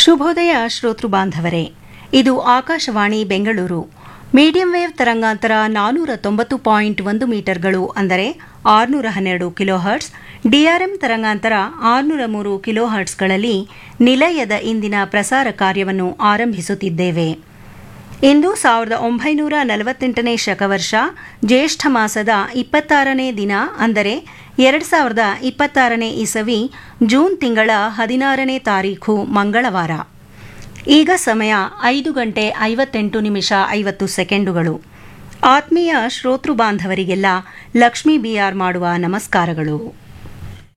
ಶುಭೋದಯ ಶ್ರೋತೃ ಬಾಂಧವರೇ ಇದು ಆಕಾಶವಾಣಿ ಬೆಂಗಳೂರು ಮೀಡಿಯಂ ವೇವ್ ತರಂಗಾಂತರ ನಾನೂರ ತೊಂಬತ್ತು ಪಾಯಿಂಟ್ ಒಂದು ಮೀಟರ್ಗಳು ಅಂದರೆ ಆರುನೂರ ಹನ್ನೆರಡು ಕಿಲೋಹರ್ಟ್ಸ್ ಡಿಆರ್ಎಂ ತರಂಗಾಂತರ ಆರುನೂರ ಮೂರು ಕಿಲೋಹರ್ಟ್ಸ್ಗಳಲ್ಲಿ ನಿಲಯದ ಇಂದಿನ ಪ್ರಸಾರ ಕಾರ್ಯವನ್ನು ಆರಂಭಿಸುತ್ತಿದ್ದೇವೆ ಇಂದು ಸಾವಿರದ ಒಂಬೈನೂರ ನಲವತ್ತೆಂಟನೇ ಶಕವರ್ಷ ಜ್ಯೇಷ್ಠ ಮಾಸದ ಇಪ್ಪತ್ತಾರನೇ ದಿನ ಅಂದರೆ ಎರಡು ಸಾವಿರದ ಇಪ್ಪತ್ತಾರನೇ ಇಸವಿ ಜೂನ್ ತಿಂಗಳ ಹದಿನಾರನೇ ತಾರೀಖು ಮಂಗಳವಾರ ಈಗ ಸಮಯ ಐದು ಗಂಟೆ ಐವತ್ತೆಂಟು ನಿಮಿಷ ಐವತ್ತು ಸೆಕೆಂಡುಗಳು ಆತ್ಮೀಯ ಶ್ರೋತೃ ಬಾಂಧವರಿಗೆಲ್ಲ ಲಕ್ಷ್ಮೀ ಬಿಆರ್ ಮಾಡುವ ನಮಸ್ಕಾರಗಳು